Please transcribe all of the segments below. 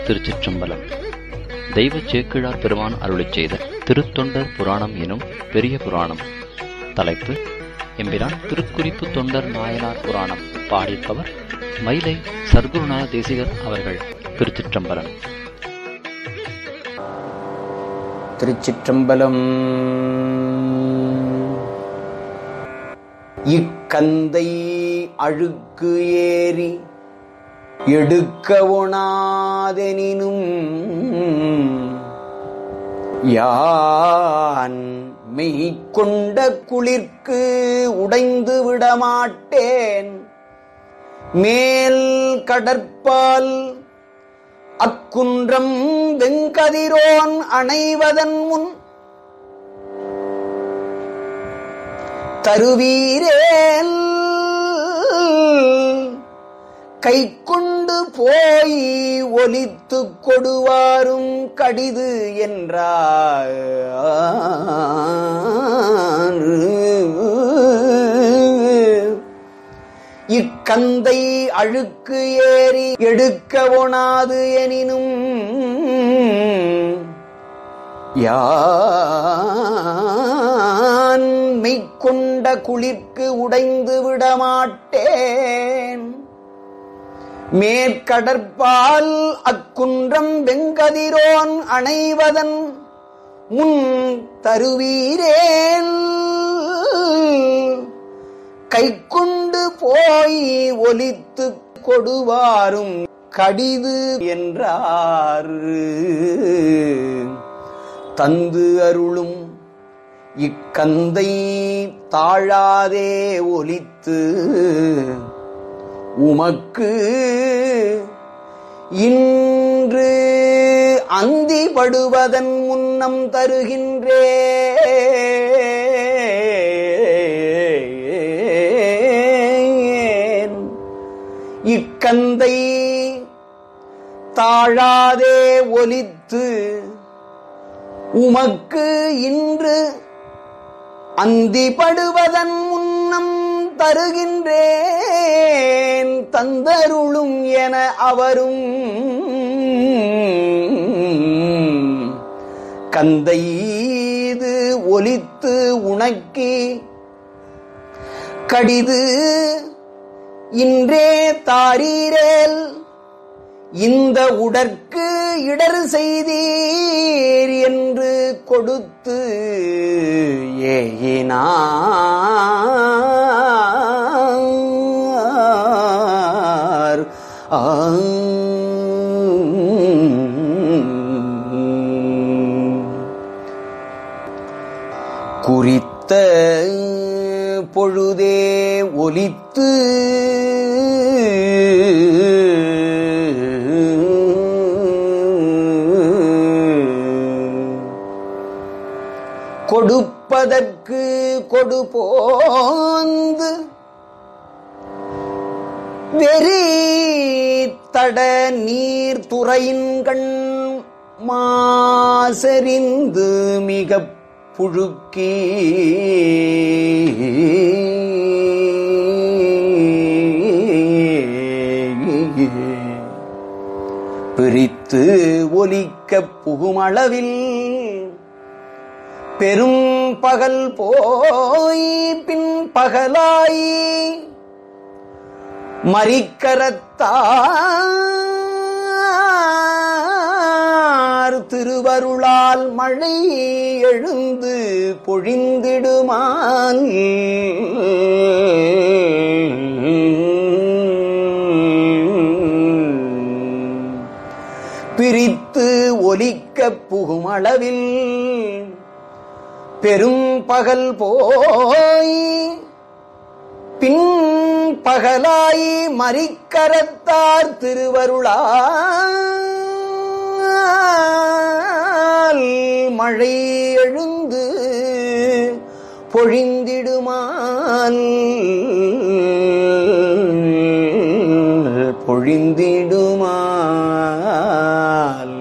திருச்சிற்றம்பலம் தெய்வ சேக்கிழார் பெருமான் அருளிச் செய்த திருத்தொண்டர் புராணம் எனும் பெரிய புராணம் தலைப்பு எம்பிரான் திருக்குறிப்பு தொண்டர் நாயனார் புராணம் பாடிப்பவர் மயிலை சர்க்குருநாத தேசிகர் அவர்கள் திருச்சிற்றம்பலம் திருச்சிற்றம்பலம் இக்கந்தை அழுக்கு ஏறி எடுக்க ஒணாதெனினும் யான் மெய்கொண்ட குளிர்க்கு உடைந்து விடமாட்டேன் மேல் கடற்பால் அக்குன்றம் வெங்கதிரோன் அணைவதன் முன் தருவீரேல் கை கொண்டு போய் ஒலித்துக் கொடுவாரும் கடிது என்றார் இக்கந்தை அழுக்கு ஏறி எடுக்க ஒணாது எனினும் யான் மெய்க்கொண்ட குளிர்க்கு உடைந்து விடமாட்டேன் மேற்கடற்பால் அக்குன்றம் வெங்கதிரோன் அணைவதன் முன் தருவீரேன் கை கொண்டு போய் ஒலித்து கொடுவாரும் கடிது என்றார் தந்து அருளும் இக்கந்தை தாழாதே ஒலித்து உமக்கு இன்று அந்தி படுவதன் முன்னம் தருகின்றேன் இக்கந்தை தாழாதே ஒலித்து உமக்கு இன்று அந்திபடுவதன் முன்னம் தருகின்றேன் தந்தருளும் என அவரும் கந்தைது ஒலித்து உனக்கி கடிது இன்றே தாரீரேல் இந்த உடற்கு இடர் செய்தீர் என்று கொடுத்து ஏகினார் குறித்த பொழுதே ஒலித்து கொடுப்பதற்கு கொடுபோந்து வெறி தட நீர் துறையின்கண் மாசறிந்து மிக புழுக்கி பிரித்து ஒலிக்க புகுமளவில் பெரும் பகல் போய் பின் பகலாய் மறிக்கரத்தார் திருவருளால் மழை எழுந்து பொழிந்திடுமான் பிரித்து ஒலிக்க புகுமளவில் பெரும் பகல் போய் பின் பகலாய் மறிக்கரத்தார் திருவருளால் மழை எழுந்து பொழிந்திடுமான் பொழிந்திடுமால்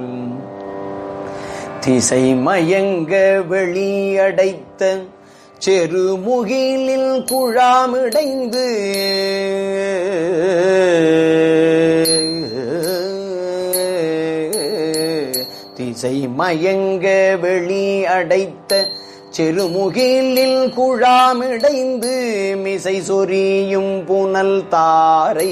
திசை மயங்க வெளியடைத்த செருமுகிலில் குழாமிடைந்து திசை மயங்க வெளி அடைத்த செருமுகிலில் குழாமிடைந்து மிசை சொரியும் புனல் தாரை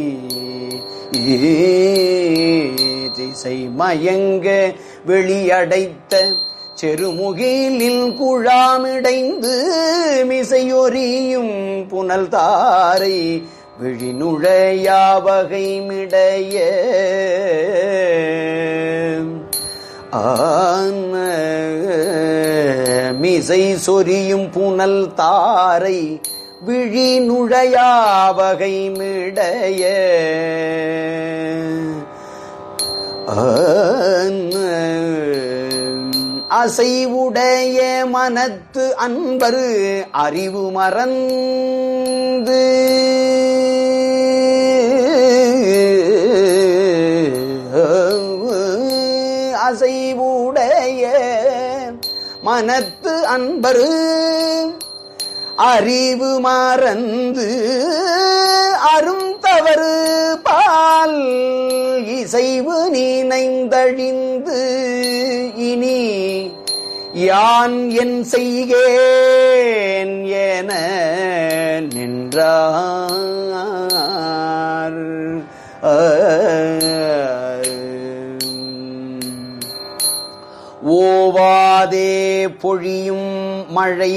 திசை மயங்க வெளியடைத்த செருமுகிலில் குழாமிடைந்து மிசையொரியும் புனல் தாரை விழிநுழையாவகை மிடைய ஆன மிசை சொரியும் புனல் தாரை விழி நுழையாவகை மிடைய அசைவுடைய மனத்து அன்பரு அறிவு மறந்து அசைவுடைய மனத்து அன்பரு அறிவு மறந்து அரும் தவறு பால் இசைவு நீனைந்தழிந்து இனி யான் என் செய்கேன் என நின்றார் ஓவாதே பொழியும் மழை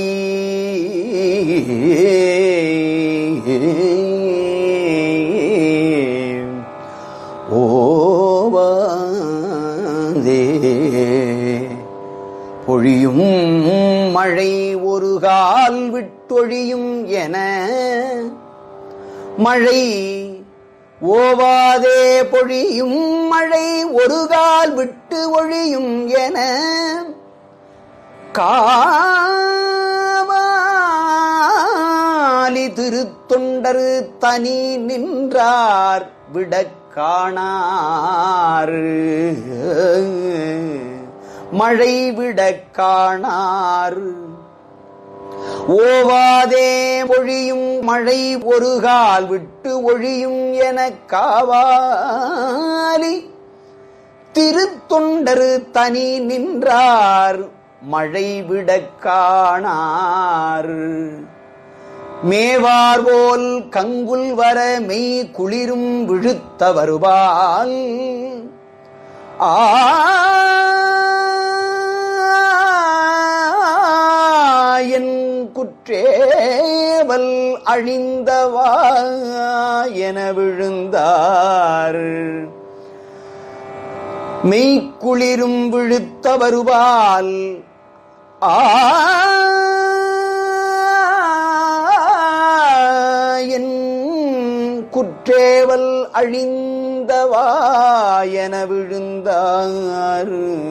ஓவாதே பொழியும் மழை ஒரு கால் விட்டொழியும் என மழை ஓவாதே பொழியும் மழை ஒரு கால் விட்டு ஒழியும் என காவாலி திருத்தொண்டரு தனி நின்றார் விடக் காணார் மழை விடக் காணார் ஓவாதே பொழியும் மழை ஒரு கால் விட்டு ஒழியும் எனக் காவாலி திருத்தொண்டரு தனி நின்றார் மழை விடக் காணார் மேவார் போல் கங்குல் வர மெய் குளிரும் விழுத்த வருவால் ஆயன் குற்றேவல் அழிந்தவா என விழுந்தார் மெய்க்குளிரும் விழுத்த வருவால் ஆயன் குற்றேவல் அழிந்தவா என விழுந்தார்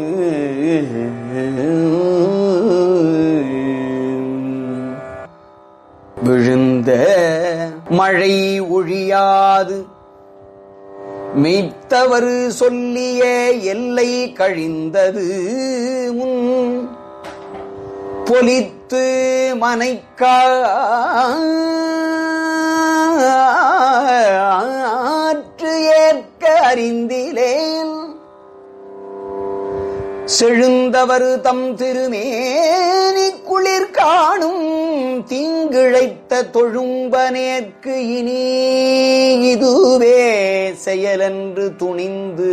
விழுந்த மழை ஒழியாது மெய்த்தவரு சொல்லிய எல்லை கழிந்தது முன் பொலித்து மனைக்காற்று ஏற்க அறிந்திலேன் செழுந்தவர் தம் திருமேனி குளிர் காணும் தீங்கிழைத்த தொழும்பனேற்கு இனி இதுவே செயலென்று துணிந்து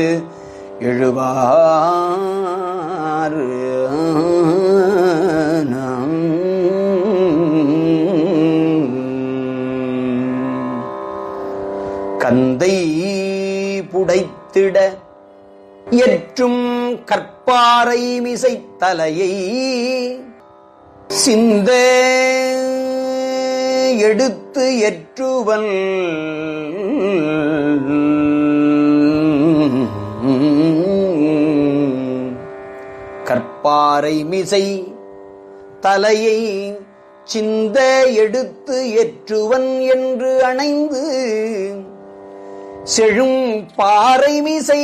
எழுவார் கந்தை புடைத்திட எற்றும் கற்பாறை மிசைத்தலையை சிந்த எடுத்து எற்றுவன் கற்பாறை மிசை தலையை சிந்த எடுத்து எற்றுவன் என்று அணைந்து செழும் பாறை மிசை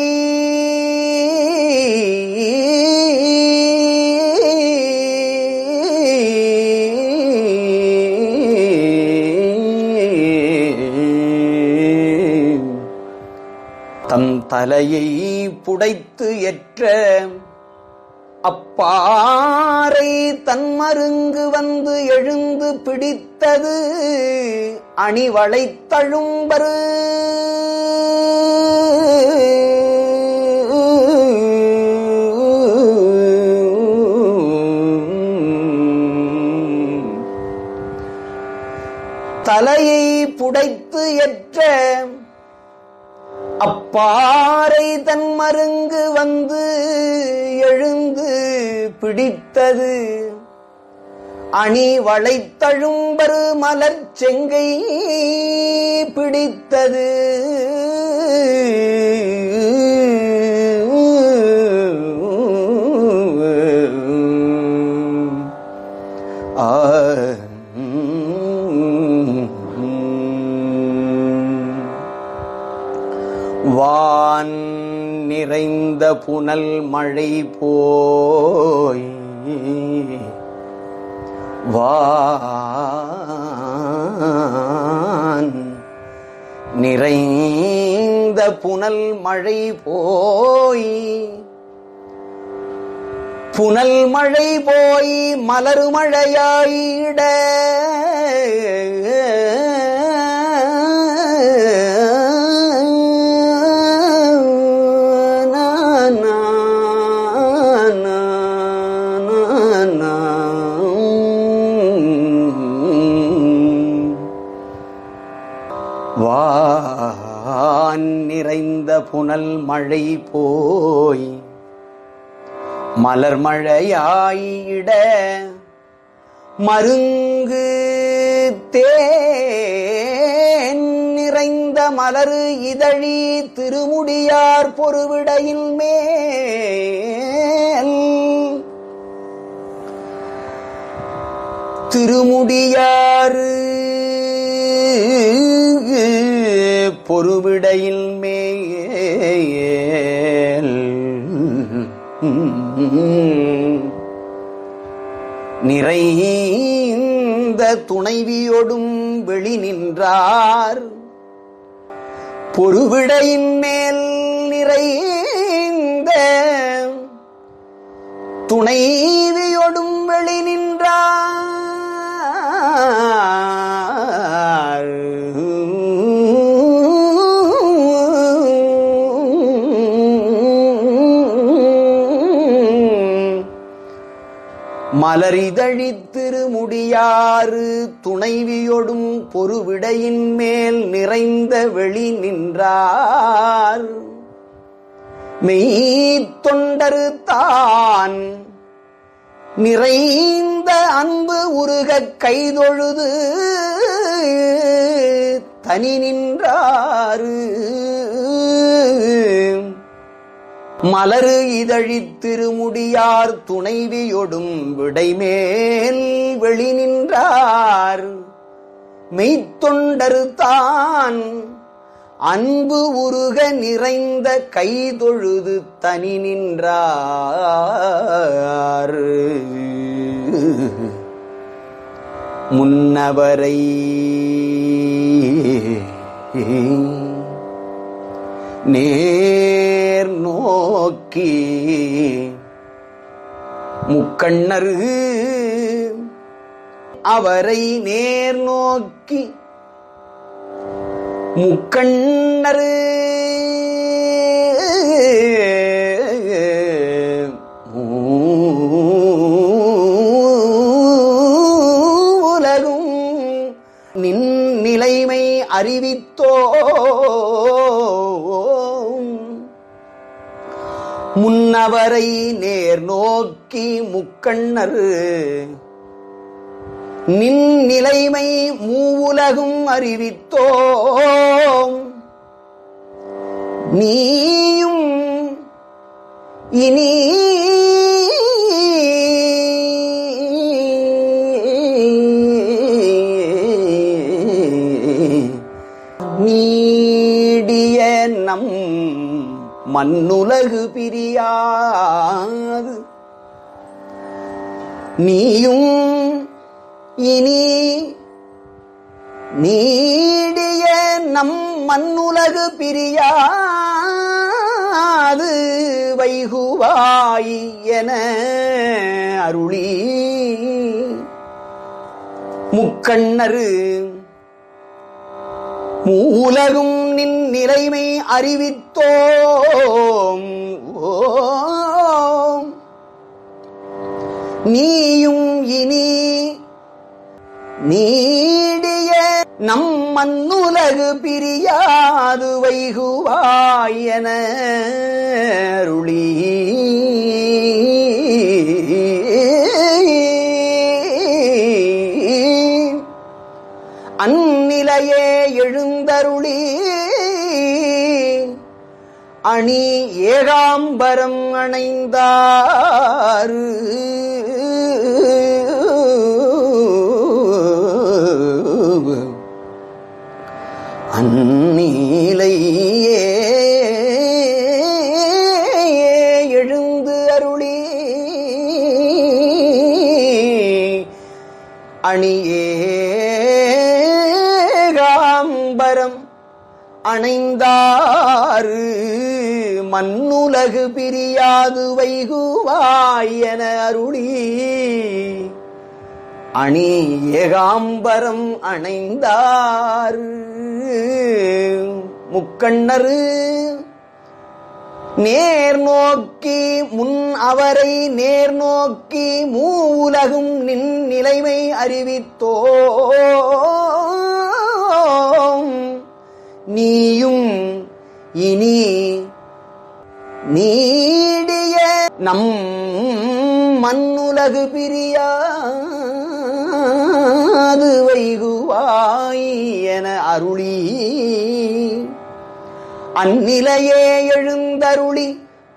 தம் தலையை புடைத்து எற்ற அப்பாறை தன்மருங்கு வந்து எழுந்து பிடித்தது அணிவளை தழும்பரு தலையை புடைத்து எற்ற அப்பாறை தன் மருங்கு வந்து எழுந்து பிடித்தது அணி வளைத்தழும்பரு மலர் செங்கை பிடித்தது ஆ வான் நிறைந்த புனல் மழை போய் வான் நிறைந்த புனல் மழை போய் புனல் மழை போய் மலர் மழையாயிட வான் நிறைந்த புனல் மழை போய் மலர் மழையாயிட மருங்கு தேன் நிறைந்த மலரு இதழி திருமுடியார் பொறுவிடையில் மேல் திருமுடியாறு பொறுவிடையில் மேல் நிறைந்த துணைவியோடும் வெளி நின்றார் பொறுவிடையின் மேல் நிறைந்த துணைவியோடும் வெளி நின்றார் மலரிதழி திருமுடியாறு துணைவியொடும் பொறுவிடையின் மேல் நிறைந்த வெளி நின்றார் மெய்த்தொண்டரு தான் நிறைந்த அன்பு உருகக் கைதொழுது தனி நின்றாரு மலரு இதழித் திருமுடியார் துணைவியொடும் விடைமேல் வெளி நின்றார் மெய்த்தொண்டரு தான் அன்பு உருக நிறைந்த கைதொழுது தனி நின்றார் முன்னவரை நேர் நோக்கி முக்கண்ணரு அவரை நேர் நோக்கி முக்கண்ணரு உலகும் நின் நிலைமை அறிவித்தோ முன்னவரை நேர் நோக்கி முக்கண்ணரு நின் நிலைமை மூவுலகும் அறிவித்தோம் நீயும் இனி நீடிய நம் மண்ணுலகு பிரியாது நீயும் இனி நீடிய நம் மண்ணுலகு பிரியாது பிரியாது வைகுவாய் என அருளி முக்கண்ணரு மூலகும் நின் நிலைமை அறிவித்தோம் ஓம் நீயும் இனி நீடிய நம் மண்ணுலகு பிரியாது வைகுவாய் என அருளி அந்நிலையே எழுந்தருளி அணி ஏகாம்பரம் அணைந்தாறு அந்நீலையே எழுந்து அருளி அணியேகாம்பரம் அணைந்தாறு மண்ணுலகு பிரியாது வைகுவாய் என அருளி அணி ஏகாம்பரம் அணைந்தார் முக்கண்ணரு நேர் நோக்கி முன் அவரை நேர் நோக்கி மூலகும் நின் நிலைமை அறிவித்தோம் நீயும் இனி நீடிய நம் மண்ணுலகு பிரியாது வைகுவாய் என அருளி அந்நிலையே எழுந்தருளி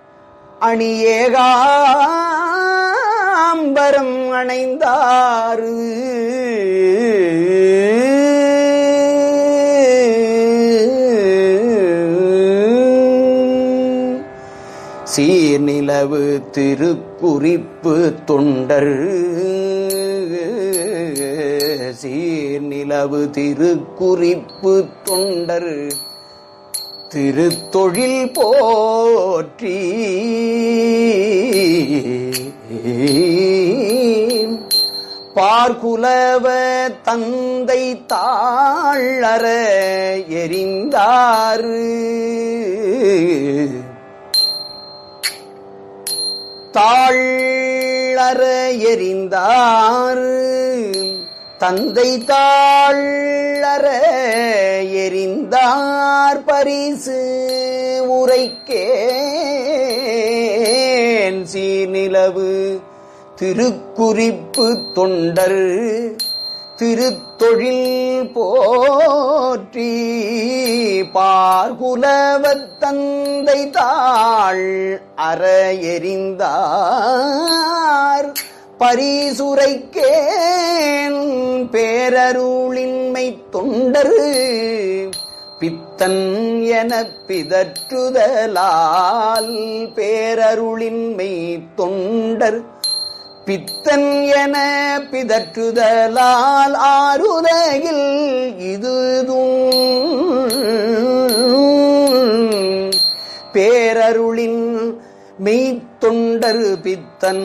அணியேகாம்பரம் அணைந்தாறு சீர்நிலவு திருக்குறிப்பு தொண்டர் சீர்நிலவு திருக்குறிப்பு தொண்டர் திருத்தொழில் போற்றி பார்க்குலவ தந்தை தாழற எரிந்தாறு தாழற எரிந்தாறு தந்தை தாழற எரிந்தார் பரிசு உரைக்கேன் சீநிலவு திருக்குறிப்பு தொண்டர் திருத்தொழில் போற்றி பார்குலவத் தந்தை தாள் அற எரிந்தார் பரிசுரைக்கேன் பேரருளின்மை தொண்டர் பித்தன் என பிதற்றுதலால் பேரருளின்மை தொண்டர் பித்தன் என பிதற்றுதலால் ஆருலகில் இதுதும் பேரருளின் மெய்த்தொண்டர் பித்தன்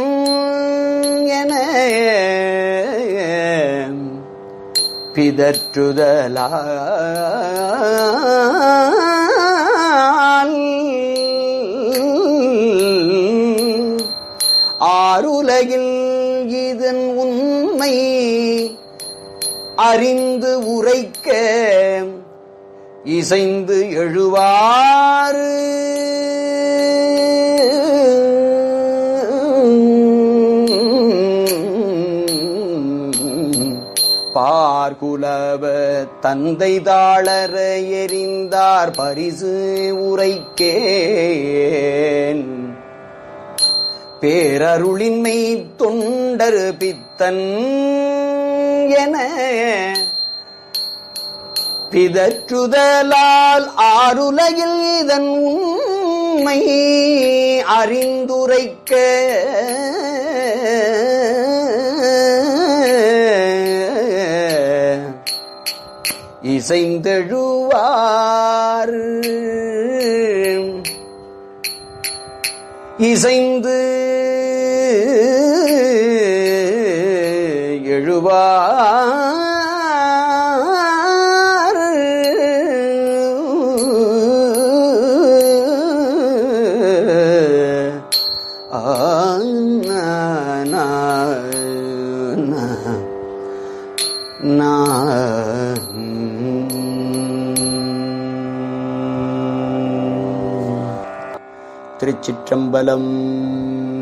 என பிதற்றுதலால் ஆருலகில் இதன் உண்மை அறிந்து உரைக்க இசைந்து எழுவாறு பார்குலவ தந்தை தாளர எரிந்தார் பரிசு உரைக்கேன் பேரருளின்மை தொண்டர் பித்தன் என பிதற்றுதலால் ஆருலகில் இதன் உண்மை அறிந்துரைக்க இசைந்தெழுவார் இசைந்து எழுவார் ஆ, நா, நா, நா. நா, ம். திருச்சிற்றம்பலம்